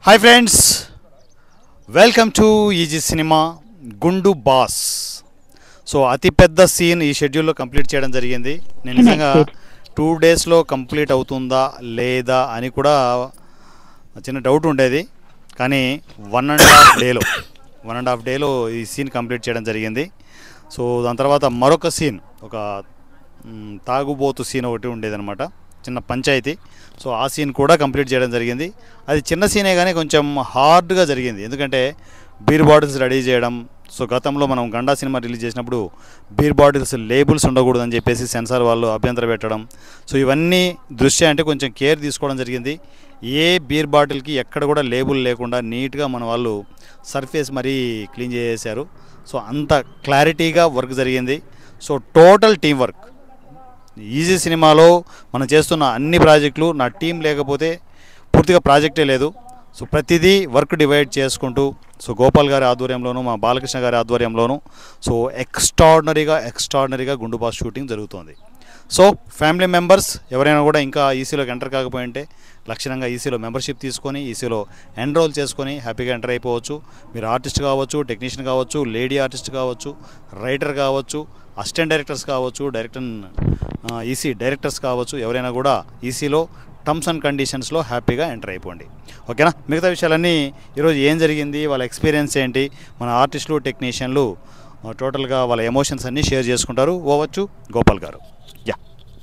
Hi friends welcome to easy cinema Gundu boss so అతిపెద్ద scene ఈ షెడ్యూల్లో కంప్లీట్ చేయడం జరిగింది నేను నిజంగా టూ డేస్లో కంప్లీట్ అవుతుందా లేదా అని కూడా చిన్న డౌట్ ఉండేది కానీ వన్ అండ్ హాఫ్ డేలో వన్ అండ్ హాఫ్ డేలో ఈ సీన్ కంప్లీట్ చేయడం జరిగింది సో దాని తర్వాత మరొక సీన్ ఒక మ్, తాగుబోతు సీన్ ఒకటి ఉండేదన్నమాట చిన్న పంచాయతీ సో ఆ సీన్ కూడా కంప్లీట్ చేయడం జరిగింది అది చిన్న సీనే కానీ కొంచెం హార్డ్గా జరిగింది ఎందుకంటే బీర్ బాటిల్స్ రెడీ చేయడం సో గతంలో మనం గండా సినిమా రిలీజ్ చేసినప్పుడు బీర్ బాటిల్స్ లేబుల్స్ ఉండకూడదని చెప్పేసి సెన్సార్ వాళ్ళు అభ్యంతరం పెట్టడం సో ఇవన్నీ దృష్ట్యా అంటే కొంచెం కేర్ తీసుకోవడం జరిగింది ఏ బీర్ బాటిల్కి ఎక్కడ కూడా లేబుల్ లేకుండా నీట్గా మన వాళ్ళు సర్ఫేస్ మరీ క్లీన్ చేసేసారు సో అంత క్లారిటీగా వర్క్ జరిగింది so total team work easy సినిమాలో మనం చేస్తున్న అన్ని ప్రాజెక్టులు నా టీం లేకపోతే పూర్తిగా ప్రాజెక్టే లేదు సో ప్రతిదీ వర్క్ డివైడ్ చేసుకుంటూ సో గోపాల్ గారి ఆధ్వర్యంలోను మా బాలకృష్ణ గారి ఆధ్వర్యంలోను సో ఎక్స్ట్రాడినరీగా ఎక్స్ట్రాడినరీగా గుండు బాస్ షూటింగ్ జరుగుతోంది సో ఫ్యామిలీ మెంబర్స్ ఎవరైనా కూడా ఇంకా ఈసీలోకి ఎంటర్ కాకపోయింటే లక్షణంగా ఈసీలో మెంబర్షిప్ తీసుకొని ఈసీలో ఎన్రోల్ చేసుకొని హ్యాపీగా ఎంటర్ అయిపోవచ్చు మీరు ఆర్టిస్ట్ కావచ్చు టెక్నీషియన్ కావచ్చు లేడీ ఆర్టిస్ట్ కావచ్చు రైటర్ కావచ్చు అసిస్టెంట్ డైరెక్టర్స్ కావచ్చు డైరెక్టర్ ఈసీ డైరెక్టర్స్ కావచ్చు ఎవరైనా కూడా ఈసీలో టర్మ్స్ అండ్ కండిషన్స్లో హ్యాపీగా ఎంటర్ అయిపోండి ఓకేనా మిగతా విషయాలన్నీ ఈరోజు ఏం జరిగింది వాళ్ళ ఎక్స్పీరియన్స్ ఏంటి మన ఆర్టిస్టులు టెక్నీషియన్లు ఆ, టోటల్గా వాళ్ళ ఎమోషన్స్ అన్నీ షేర్ చేసుకుంటారు ఓవచ్చు గోపాల్ గారు యా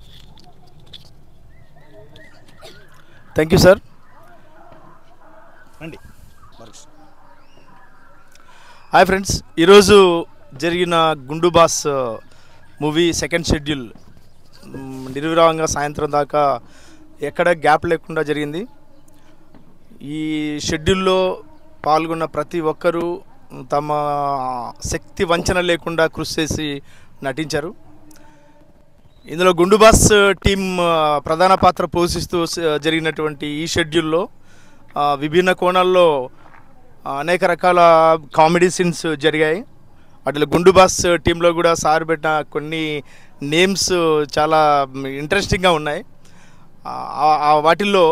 థ్యాంక్ యూ సార్ రండి హాయ్ ఫ్రెండ్స్ ఈరోజు జరిగిన Gundu boss movie second schedule మ్, నిర్విరామంగా సాయంత్రం దాకా ఎక్కడ గ్యాప్ లేకుండా జరిగింది ఈ షెడ్యూల్లో పాల్గొన్న ప్రతి ఒక్కరూ తమ శక్తి వంచన లేకుండా కృషి చేసి నటించారు ఇందులో గుండు బాస్ టీం ఆ, ప్రధాన పాత్ర పోషిస్తూ స- జరిగినటువంటి ఈ షెడ్యూల్లో ఆ, విభిన్న కోణాల్లో ఆ, అనేక రకాల కామెడీ సీన్స్ జరిగాయి వాటిలో గుండు బాస్ టీంలో కూడా సార్ పెట్టిన కొన్ని నేమ్స్ చాలా ఇంట్రెస్టింగ్గా ఉన్నాయి ఆ- ఆ వాటిల్లో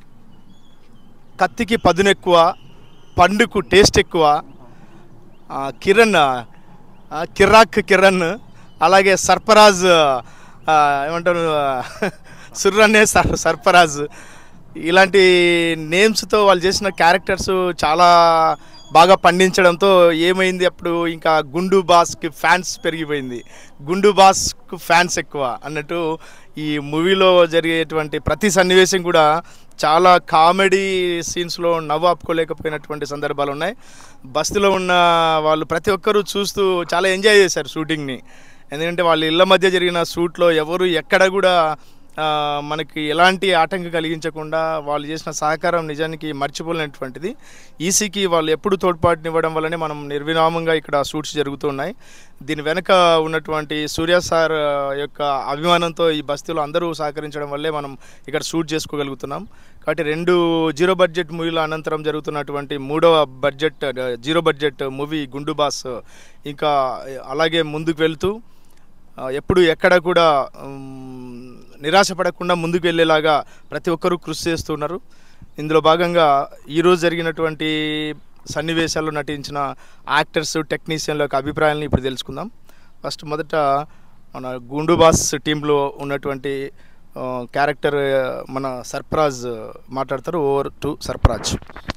కత్తికి పదును ఎక్కువ పండుకు టేస్ట్ ఎక్కువ ఆ, కిరణ్ ఆ, కిర్రాక్ కిరణ్ అలాగే సర్పరాజ్ ఆ, ఏమంటారు సుర్రనే సర్ సర్పరాజ్ ఇలాంటి నేమ్స్తో వాళ్ళు చేసిన క్యారెక్టర్స్ చాలా బాగా పండించడంతో ఏమైంది అప్పుడు ఇంకా గుండు బాస్కి ఫ్యాన్స్ పెరిగిపోయింది గుండు బాస్కు ఫ్యాన్స్ ఎక్కువ అన్నట్టు ఈ మూవీలో జరిగేటువంటి ప్రతి సన్నివేశం కూడా చాలా కామెడీ సీన్స్లో నవ్వు ఆపుకోలేకపోయినటువంటి సందర్భాలు ఉన్నాయి బస్సులో ఉన్న వాళ్ళు ప్రతి ఒక్కరూ చూస్తూ చాలా ఎంజాయ్ చేశారు షూటింగ్ని ఎందుకంటే వాళ్ళ ఇళ్ళ మధ్య జరిగిన షూట్లో ఎవరు ఎక్కడ కూడా ఆ, మనకి ఎలాంటి ఆటంకం కలిగించకుండా వాళ్ళు చేసిన సహకారం నిజానికి మర్చిపోలేనటువంటిది ఈసీకి వాళ్ళు ఎప్పుడు తోడ్పాటునివ్వడం వల్లనే మనం నిర్విరామంగా ఇక్కడ షూట్స్ జరుగుతున్నాయి దీని వెనక ఉన్నటువంటి సూర్య సార్ ఆ, యొక్క అభిమానంతో ఈ బస్తీలో అందరూ సహకరించడం వల్లే మనం ఇక్కడ షూట్ చేసుకోగలుగుతున్నాం కాబట్టి రెండు జీరో బడ్జెట్ మూవీల అనంతరం జరుగుతున్నటువంటి మూడవ బడ్జెట్ ఆ, zero budget movie Gundu boss ఇంకా అలాగే ముందుకు వెళ్తూ ఆ, ఎప్పుడు ఎక్కడ కూడా ఉమ్, నిరాశపడకుండా ముందుకు వెళ్ళేలాగా ప్రతి ఒక్కరూ కృషి చేస్తున్నారు ఇందులో భాగంగా ఈరోజు జరిగినటువంటి సన్నివేశాల్లో నటించిన యాక్టర్స్ టెక్నీషియన్ల యొక్క అభిప్రాయాలను ఇప్పుడు తెలుసుకుందాం ఫస్ట్ మొదట మన గుండు బాస్ టీంలో ఉన్నటువంటి ఆ, క్యారెక్టర్ ఆ, మన సర్ఫరాజ్ మాట్లాడతారు over to Sarfaraz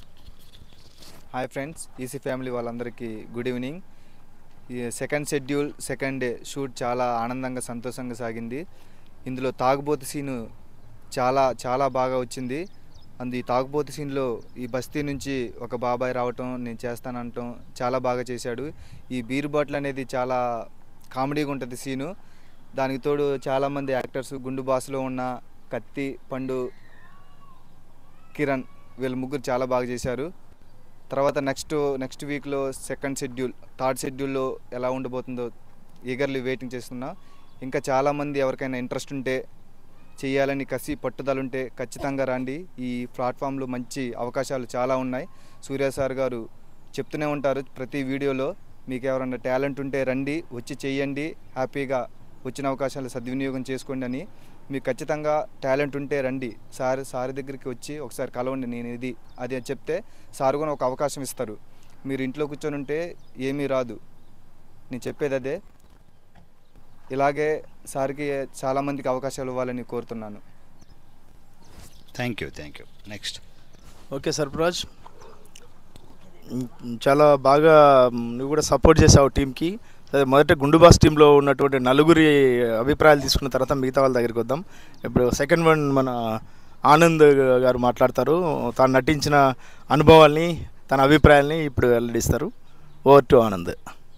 hi friends ఈసీ ఫ్యామిలీ వాళ్ళందరికీ గుడ్ ఈవినింగ్ ఈ second schedule second day shoot చాలా ఆనందంగా సంతోషంగా సాగింది ఇందులో తాగుబోతు సీను చాలా చాలా బాగా వచ్చింది అందు ఈ తాగుబోతు సీన్లో ఈ బస్తీ నుంచి ఒక బాబాయ్ రావటం నేను చేస్తానంటాం చాలా బాగా చేశాడు ఈ బీర్ బాటిల్ అనేది చాలా కామెడీగా ఉంటుంది సీను దానికి తోడు చాలామంది యాక్టర్స్ గుండు బాసులో ఉన్న కత్తి పండు కిరణ్ వీళ్ళు ముగ్గురు చాలా బాగా చేశారు తర్వాత నెక్స్ట్ నెక్స్ట్ వీక్లో సెకండ్ షెడ్యూల్ థర్డ్ షెడ్యూల్లో ఎలా ఉండబోతుందో ఈగర్లీ వెయిటింగ్ చేస్తున్నా ఇంకా చాలామంది ఎవరికైనా ఇంట్రెస్ట్ ఉంటే చేయాలని కసి పట్టుదల ఉంటే ఖచ్చితంగా రండి ఈ ప్లాట్ఫామ్లో మంచి అవకాశాలు చాలా ఉన్నాయి సూర్య సార్ గారు చెప్తూనే ఉంటారు ప్రతి వీడియోలో మీకు ఎవరైనా టాలెంట్ ఉంటే రండి వచ్చి చెయ్యండి హ్యాపీగా వచ్చిన అవకాశాలు సద్వినియోగం చేసుకోండి అని మీకు ఖచ్చితంగా టాలెంట్ ఉంటే రండి సార్ సార్ దగ్గరికి వచ్చి ఒకసారి కలవండి నేను ఇది అది అని చెప్తే సార్ కూడా ఒక అవకాశం ఇస్తారు మీరు ఇంట్లో కూర్చొని ఉంటే ఏమీ రాదు నేను చెప్పేది అదే ఇలాగే సార్కి చాలామందికి అవకాశాలు ఇవ్వాలని కోరుతున్నాను thank you thank you next okay Sarfaraz um, చాలా బాగా ఉమ్, నువ్వు కూడా సపోర్ట్ చేసావు టీంకి అదే మొదట గుండుబాస్ టీంలో ఉన్నటువంటి నలుగురి అభిప్రాయాలు తీసుకున్న తర్వాత మిగతా వాళ్ళ దగ్గరికి వద్దాం ఇప్పుడు సెకండ్ వన్ మన ఆనంద్ గారు మాట్లాడతారు తాను నటించిన అనుభవాల్ని తన అభిప్రాయాల్ని ఇప్పుడు వెల్లడిస్తారు over to Anand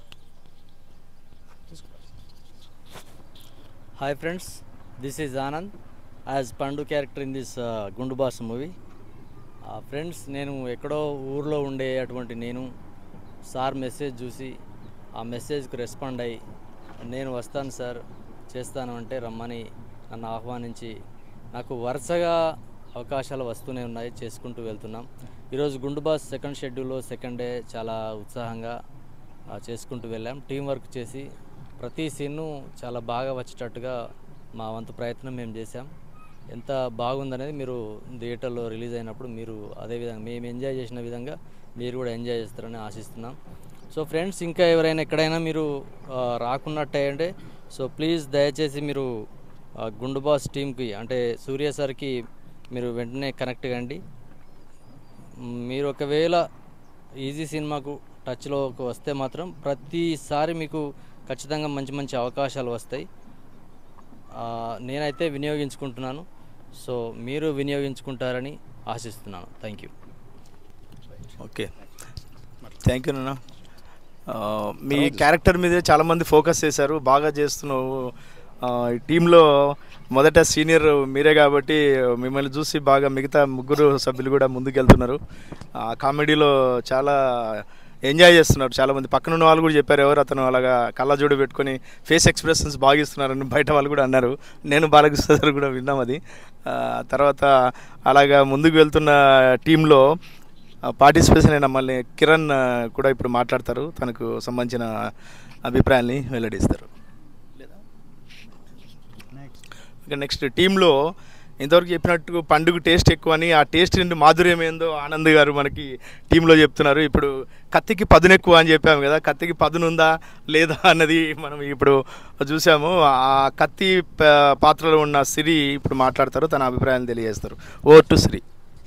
Hi friends, this is Anand as Pandu character in this uh, Gundu Boss movie. Friends నేను ఎక్కడో ఊర్లో ఉండే అటువంటి నేను సార్ మెసేజ్ చూసి ఆ మెసేజ్కి రెస్పాండ్ అయ్యి నేను వస్తాను సార్ చేస్తాను అంటే రమ్మని నన్ను ఆహ్వానించి నాకు వరుసగా అవకాశాలు వస్తూనే ఉన్నాయి చేసుకుంటూ వెళ్తున్నాం ఈరోజు గుండు బాస్ సెకండ్ షెడ్యూల్లో సెకండ్ డే చాలా ఉత్సాహంగా ఆ, చేసుకుంటూ వెళ్ళాం టీం వర్క్ చేసి ప్రతి సీన్ను చాలా బాగా వచ్చేటట్టుగా మా వంతు ప్రయత్నం మేము చేశాం ఎంత బాగుందనేది మీరు థియేటర్లో రిలీజ్ అయినప్పుడు మీరు అదే విధంగా మేము ఎంజాయ్ చేసిన విధంగా మీరు కూడా ఎంజాయ్ చేస్తారని ఆశిస్తున్నాం సో ఫ్రెండ్స్ ఇంకా ఎవరైనా ఎక్కడైనా మీరు ఆ, రాకున్నట్టంటే సో ప్లీజ్ దయచేసి మీరు ఆ, గుండు బాస్ టీంకి అంటే సూర్య సార్కి మీరు వెంటనే కనెక్ట్ కండి మ్, మీరు ఒకవేళ ఈజీ సినిమాకు టచ్లోకి వస్తే మాత్రం ప్రతిసారి మీకు ఖచ్చితంగా మంచి మంచి అవకాశాలు వస్తాయి ఆ, నేనైతే వినియోగించుకుంటున్నాను సో మీరు వినియోగించుకుంటారని ఆశిస్తున్నాను thank you okay thank you నాన్న ఆ, మీ క్యారెక్టర్ మీద చాలామంది ఫోకస్ చేశారు బాగా చేస్తున్నావు ఆ, ఈ టీంలో మొదట సీనియర్ మీరే కాబట్టి మిమ్మల్ని చూసి బాగా మిగతా ముగ్గురు సభ్యులు కూడా ముందుకెళ్తున్నారు ఆ, కామెడీలో చాలా ఎంజాయ్ చేస్తున్నారు చాలామంది పక్కన ఉన్న వాళ్ళు కూడా చెప్పారు ఎవరు అతను అలాగా కళ్ళజోడు పెట్టుకొని ఫేస్ ఎక్స్ప్రెషన్స్ బాగా ఇస్తున్నారని బయట వాళ్ళు కూడా అన్నారు నేను బాలకృష్ణ గారు కూడా విన్నాం అది ఆ, తర్వాత అలాగా ముందుకు వెళ్తున్న టీంలో పార్టిసిపేషన్ అయిన మళ్ళీ కిరణ్ ఆ, కూడా ఇప్పుడు మాట్లాడతారు తనకు సంబంధించిన అభిప్రాయాల్ని వెల్లడిస్తారు ఇక నెక్స్ట్ టీంలో ఇంతవరకు చెప్పినట్టు పండుగ టేస్ట్ ఎక్కువ అని ఆ టేస్ట్ నుండి మాధుర్యం ఏందో ఆనంద్ గారు మనకి టీంలో చెప్తున్నారు ఇప్పుడు కత్తికి పదును ఎక్కువ అని చెప్పాము కదా కత్తికి పదును ఉందా లేదా అన్నది మనం ఇప్పుడు చూసాము ఆ కత్తి ప- పాత్రలో ఉన్న సిరి ఇప్పుడు మాట్లాడతారు తన అభిప్రాయాన్ని తెలియజేస్తారు over to Shri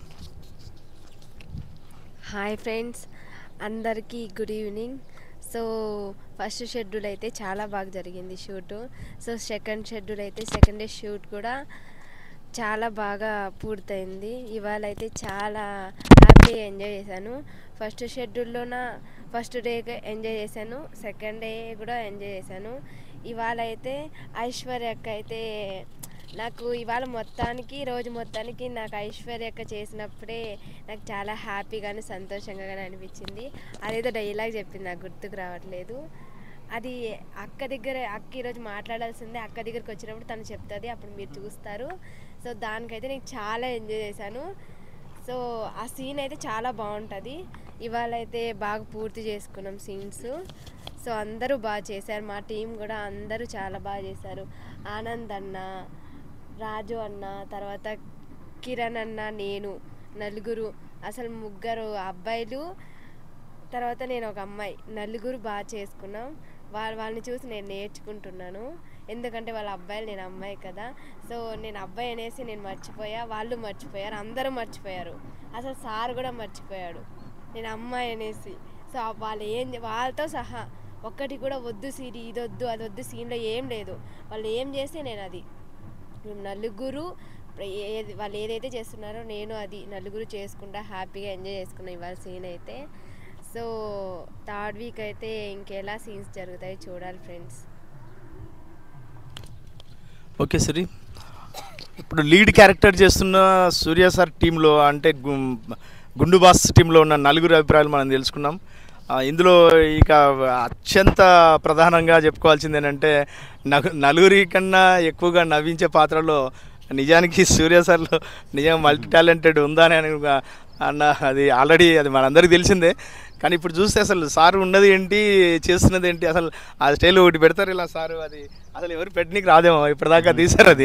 hi friends అందరికీ good evening so first schedule అయితే చాలా బాగా జరిగింది షూట్ సో సెకండ్ షెడ్యూల్ అయితే సెకండ్ డే షూట్ కూడా చాలా బాగా పూర్తయింది ఇవాళ అయితే చాలా హ్యాపీగా ఎంజాయ్ చేశాను ఫస్ట్ షెడ్యూల్లోన ఫస్ట్ డే ఎంజాయ్ చేశాను సెకండ్ డే కూడా ఎంజాయ్ చేశాను ఇవాళ అయితే ఐశ్వర్య అక్క అయితే నాకు ఇవాళ మొత్తానికి రోజు మొత్తానికి నాకు ఐశ్వర్య అక్క చేసినప్పుడే నాకు చాలా హ్యాపీగాను సంతోషంగా గాని అనిపించింది అదేదో డైలాగ్ చెప్పింది నాకు గుర్తుకు రావట్లేదు అది అక్క దగ్గర అక్క ఈరోజు మాట్లాడాల్సిందే అక్క దగ్గరికి వచ్చినప్పుడు తను చెప్తుంది అప్పుడు మీరు చూస్తారు సో దానికైతే నేను చాలా ఎంజాయ్ చేశాను సో ఆ సీన్ అయితే చాలా బాగుంటుంది ఇవాళ అయితే బాగా పూర్తి చేసుకున్నాం సీన్స్ సో అందరూ బాగా చేశారు మా టీం కూడా అందరూ చాలా బాగా చేశారు ఆనంద్ అన్న రాజు అన్న తర్వాత కిరణ్ అన్న నేను నలుగురు అసలు ముగ్గురు అబ్బాయిలు తర్వాత నేను ఒక అమ్మాయి నలుగురు బాగా చేసుకున్నాం వాళ్ళ వాళ్ళని చూసి నేను నేర్చుకుంటున్నాను ఎందుకంటే వాళ్ళ అబ్బాయిలు నేను అమ్మాయి కదా సో నేను అబ్బాయి అనేసి నేను మర్చిపోయా వాళ్ళు మర్చిపోయారు అందరూ మర్చిపోయారు అసలు సార్ కూడా మర్చిపోయాడు నేను అమ్మాయి అనేసి సో ఆ వాళ్ళు ఏం వాళ్ళతో సహా ఒక్కటి కూడా వద్దు సీన్ ఇది వద్దు అది వద్దు సీన్లో ఏం లేదు వాళ్ళు ఏం చేస్తే నేను అది మేము నలుగురు ఏది వాళ్ళు ఏదైతే చేస్తున్నారో నేను అది నలుగురు చేసుకుంటా హ్యాపీగా ఎంజాయ్ చేసుకున్నాం ఇవాళ సీన్ అయితే సో థర్డ్ వీక్ అయితే ఇంకెలా సీన్స్ జరుగుతాయి చూడాలి ఫ్రెండ్స్ ఓకే సరి ఇప్పుడు లీడ్ క్యారెక్టర్ చేస్తున్న సూర్య సార్ టీంలో అంటే గు- గుండు బాస్ టీంలో ఉన్న నలుగురు అభిప్రాయాలు మనం తెలుసుకున్నాం ఆ, ఇందులో ఇక అత్యంత ప్రధానంగా చెప్పుకోవాల్సింది ఏంటంటే నగు నలుగురి కన్నా ఎక్కువగా నవ్వించే పాత్రలో నిజానికి సూర్య సార్లో నిజంగా మల్టీ టాలెంటెడ్ ఉందా అని అనుకో- అన్న అది ఆల్రెడీ అది మనందరికీ తెలిసిందే కానీ ఇప్పుడు చూస్తే అసలు సార్ ఉన్నది ఏంటి చేస్తున్నది ఏంటి అసలు ఆ స్టైల్ ఒకటి పెడతారు ఇలా సారు అది అసలు ఎవరు పెట్టనీకి రాదేమో ఇప్పటిదాకా తీశారు అది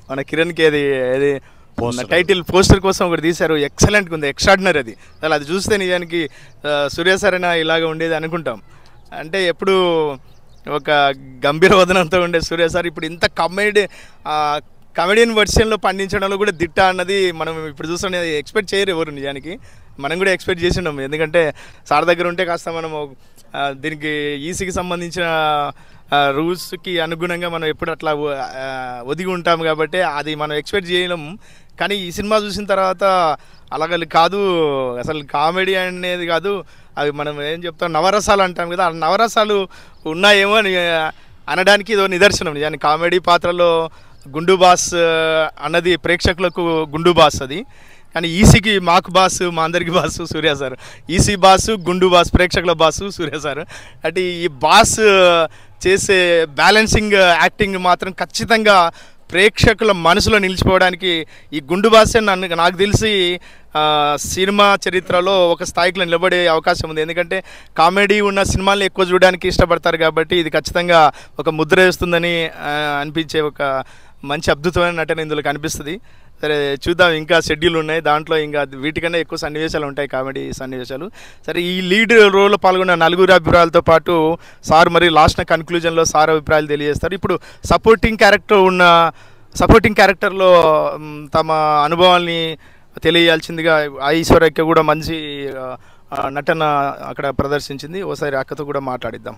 మన కిరణ్కి అది అది Poster. టైటిల్ పోస్టర్ కోసం ఒకటి తీశారు ఎక్సలెంట్గా ఉంది ఎక్స్ట్రాడినరీ అది అసలు అది చూస్తే నిజానికి ఆ, సూర్య సార్ అయినా ఇలాగ ఉండేది అనుకుంటాం అంటే ఎప్పుడు ఒక గంభీర వదనంతో ఉండే సూర్య సార్ ఇప్పుడు ఇంత కామెడీ కామెడియన్ వర్షన్లో పండించడంలో కూడా దిట్ట అన్నది మనం ఇప్పుడు చూస్తున్నది ఎక్స్పెక్ట్ చేయరు ఎవరు నిజానికి మనం కూడా ఎక్స్పెక్ట్ చేసి ఉన్నాం ఎందుకంటే సార్ దగ్గర ఉంటే కాస్త మనం ఆ, దీనికి ఈసీకి సంబంధించిన రూల్స్కి అనుగుణంగా మనం ఎప్పుడు అట్లా వ- ఆ, ఒదిగి ఉంటాం కాబట్టి అది మనం ఎక్స్పెక్ట్ చేయలేం కానీ ఈ సినిమా చూసిన తర్వాత అలాగ కాదు అసలు కామెడీ అనేది కాదు అవి మనం ఏం చెప్తాం నవరసాలు అంటాం కదా ఆ నవరసాలు ఉన్నాయేమో అని అనడానికి ఇదో నిదర్శనం నిజానికి కామెడీ పాత్రలో గుండు బాస్ ఆ, అన్నది ప్రేక్షకులకు గుండు బాస్ అది కానీ ఈసీకి మాకు బాస్ మా అందరికి బాస్ సూర్య సార్ ఈసీ బాస్ గుండు బాస్ ప్రేక్షకుల బాస్ సూర్య సార్ అంటే ఈ బాస్ చేసే బ్యాలెన్సింగ్ యాక్టింగ్ మాత్రం ఖచ్చితంగా ప్రేక్షకుల మనసులో నిలిచిపోవడానికి ఈ గుండు బాసే నన్ను నాకు తెలిసి ఆ, సినిమా చరిత్రలో ఒక స్థాయికి నిలబడే అవకాశం ఉంది ఎందుకంటే కామెడీ ఉన్న సినిమాలను ఎక్కువ చూడడానికి ఇష్టపడతారు కాబట్టి ఇది ఖచ్చితంగా ఒక ముద్ర వేస్తుందని ఆ, అనిపించే ఒక మంచి అద్భుతమైన నటన ఇందులో కనిపిస్తుంది సరే చూద్దాం ఇంకా షెడ్యూల్ ఉన్నాయి దాంట్లో ఇంకా వీటికన్నా ఎక్కువ సన్నివేశాలు ఉంటాయి కామెడీ సన్నివేశాలు సరే ఈ లీడ్ రోల్లో పాల్గొన్న నలుగురు అభిప్రాయాలతో పాటు సార్ మరి లాస్ట్ కన్క్లూజన్లో సార్ అభిప్రాయాలు తెలియజేస్తారు ఇప్పుడు సపోర్టింగ్ క్యారెక్టర్ ఉన్న సపోర్టింగ్ క్యారెక్టర్లో మ్, తమ అనుభవాల్ని తెలియాల్సిందిగా ఐశ్వర్యకి కూడా మంచి ఆ, ఆ, నటన అక్కడ ప్రదర్శించింది ఓసారి అక్కతో కూడా మాట్లాడిద్దాం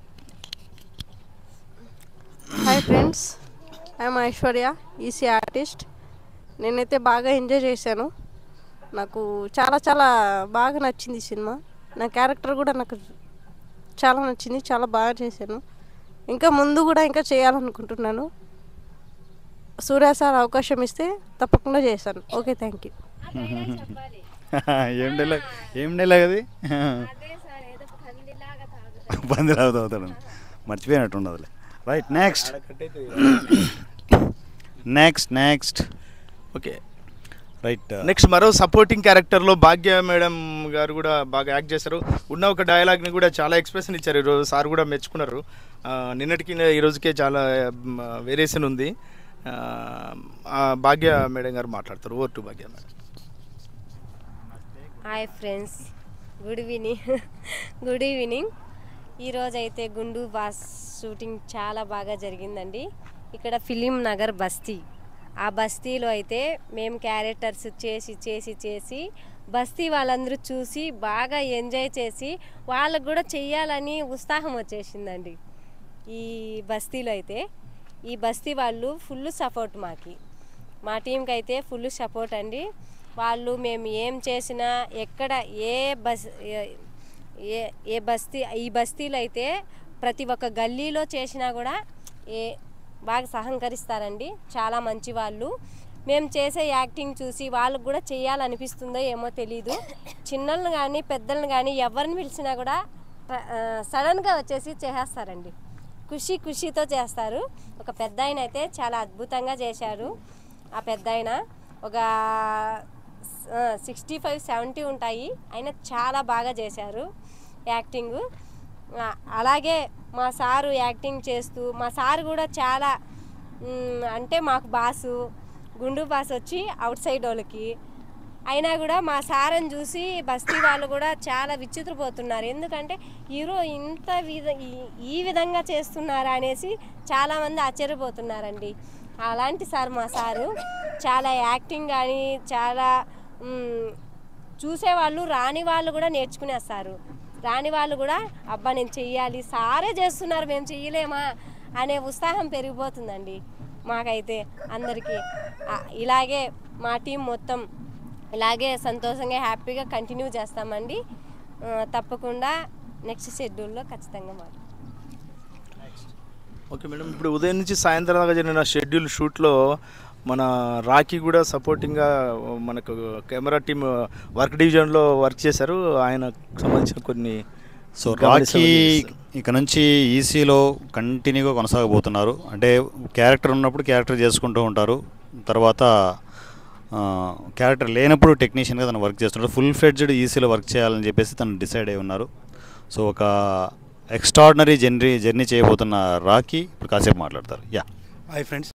హాయ్ ఫ్రెండ్స్ ఐఎమ్ ఐశ్వర్య ఈసీ ఆర్టిస్ట్ నేనైతే బాగా ఎంజాయ్ చేశాను నాకు చాలా చాలా బాగా నచ్చింది ఈ సినిమా నా క్యారెక్టర్ కూడా నాకు చాలా నచ్చింది చాలా బాగా చేశాను ఇంకా ముందు కూడా ఇంకా చేయాలనుకుంటున్నాను సూర్య సార్ అవకాశం ఇస్తే తప్పకుండా చేశాను ఓకే థ్యాంక్ యూ ఏం డైలాగ్ ఏం డైలాగ్ అది అదే సార్ ఏదో పందిలాగా తాగుతారు పందిరావుతా అవుతాడు మర్చిపోయినట్టు ఉండదులే right next next next okay right next మరో సపోర్టింగ్ క్యారెక్టర్లో భాగ్య మేడం గారు కూడా బాగా యాక్ట్ చేశారు ఉన్న ఒక డైలాగ్ని కూడా చాలా ఎక్స్ప్రెషన్ ఇచ్చారు ఈరోజు సార్ కూడా మెచ్చుకున్నారు ఆ, నిన్నటికి ఈ రోజుకే చాలా వేరియేషన్ ఉంది ఆ, ఆ, భాగ్య మేడం గారు మాట్లాడతారు over to Bhagya madam hi friends good evening good evening ఈరోజు అయితే గుండు బాస్ షూటింగ్ చాలా బాగా జరిగిందండి ఇక్కడ ఫిలిం నగర్ బస్తీ ఆ బస్తీలో అయితే మేము క్యారెక్టర్స్ చేసి చేసి చేసి బస్తీ వాళ్ళందరూ చూసి బాగా ఎంజాయ్ చేసి వాళ్ళకు కూడా చెయ్యాలని ఉత్సాహం వచ్చేసిందండి ఈ బస్తీలో అయితే ఈ బస్తీ వాళ్ళు ఫుల్ సపోర్ట్ మాకి మా టీంకి అయితే ఫుల్ సపోర్ట్ అండి వాళ్ళు మేము ఏం చేసినా ఎక్కడ ఏ బస్ ఏ- ఏ ఏ బస్తీ ఈ బస్తీలో అయితే ప్రతి ఒక్క గల్లీలో చేసినా కూడా ఏ బాగా సహకరిస్తారండి చాలా మంచి వాళ్ళు మేము చేసే యాక్టింగ్ చూసి వాళ్ళకు కూడా చేయాలనిపిస్తుందో ఏమో తెలీదు చిన్నలను కానీ పెద్దలను కానీ ఎవరిని పిలిచినా కూడా ట- ఆ, సడన్గా వచ్చేసి చేసేస్తారండి ఖుషి ఖుషితో చేస్తారు ఒక పెద్ద ఆయన అయితే చాలా అద్భుతంగా చేశారు ఆ పెద్ద ఆయన ఒక సిక్స్టీ ఫైవ్ సెవెంటీ ఉంటాయి ఆయన చాలా బాగా చేశారు యాక్టింగ్ ఆ, అలాగే మా సారు యాక్టింగ్ చేస్తూ మా సారు కూడా చాలా మ్, అంటే మాకు బాసు గుండు బాస్ వచ్చి అవుట్ సైడ్ వాళ్ళకి అయినా కూడా మా సారని చూసి బస్తీ వాళ్ళు కూడా చాలా విచిత్రపోతున్నారు ఎందుకంటే హీరో ఇంత విధ ఈ- ఈ విధంగా చేస్తున్నారా అనేసి చాలామంది ఆశ్చర్యపోతున్నారండి అలాంటి సార్ మా సారు చాలా యాక్టింగ్ కానీ చాలా మ్, చూసేవాళ్ళు రాని వాళ్ళు కూడా నేర్చుకునేస్తారు రాని వాళ్ళు కూడా అబ్బా నేను చెయ్యాలి సారే చేస్తున్నారు మేము చెయ్యలేమా అనే ఉత్సాహం పెరిగిపోతుందండి మాకైతే అందరికీ ఆ, ఇలాగే మా టీం మొత్తం ఇలాగే సంతోషంగా హ్యాపీగా కంటిన్యూ చేస్తామండి ఆ, తప్పకుండా నెక్స్ట్ షెడ్యూల్లో ఖచ్చితంగా మాట ఓకే మేడం ఇప్పుడు ఉదయం నుంచి సాయంత్రం దాకా జరిగిన షెడ్యూల్ షూట్లో మన రాకీ కూడా సపోర్టింగ్గా మనకు కెమెరా టీమ్ వర్క్ డివిజన్లో వర్క్ చేశారు ఆయన సంబంధించిన కొన్ని సో గమనించవలసిన రాకీ విషయాలు. ఇక నుంచి ఈసీలో కంటిన్యూగా కొనసాగబోతున్నారు అంటే క్యారెక్టర్ ఉన్నప్పుడు క్యారెక్టర్ చేసుకుంటూ ఉంటారు తర్వాత ఆ, క్యారెక్టర్ లేనప్పుడు టెక్నీషియన్గా తను వర్క్ చేస్తున్నారు ఫుల్ ఫ్లెడ్జ్డ్ ఈసీలో వర్క్ చేయాలని చెప్పేసి తను డిసైడ్ అయి ఉన్నారు సో ఒక ఎక్స్ట్రాడినరీ జర్నీ జర్నీ చేయబోతున్న రాకీ ఇప్పుడు కాసేపు మాట్లాడతారు యా హాయ్ ఫ్రెండ్స్